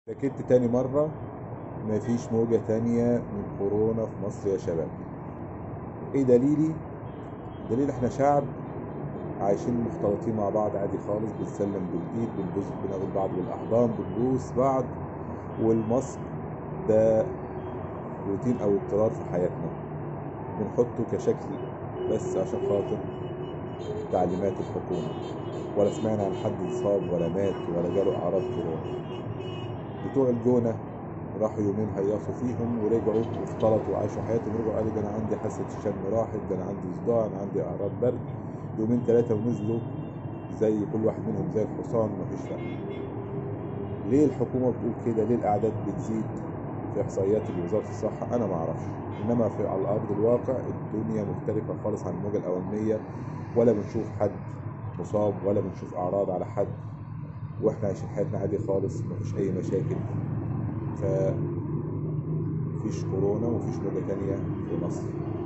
ركبت تاني مرة مفيش موجة تانية من كورونا في مصر يا شباب ايه دليلي دليل احنا شعب عايشين مختلطين مع بعض عادي خالص بنسلم بالايد بنبوس بناخد بعض بالاحضان بنبوس بعض والماسك ده روتين او اضطرار في حياتنا بنحطه كشكل بس عشان خاطر تعليمات الحكومة ولا سمعنا عن حد اتصاب ولا مات ولا جاله اعراض كورونا بتوع الجونة راحوا يومين هيصوا فيهم ورجعوا واختلطوا وعاشوا حياتهم ورجعوا قالوا ده انا عندي حاسة الشم راحت ده انا عندي صداع انا عندي اعراض برد يومين ثلاثة ونزلوا زي كل واحد منهم زي الحصان مفيش فرق ليه الحكومة بتقول كده ليه الاعداد بتزيد في احصائيات وزارة الصحة انا ما اعرفش انما في على ارض الواقع الدنيا مختلفة خالص عن الموجة الاولانية ولا بنشوف حد مصاب ولا بنشوف اعراض على حد واحنا عايشين حياتنا عادي خالص مفيش اي مشاكل ف مفيش كورونا ومفيش موجة تانية في مصر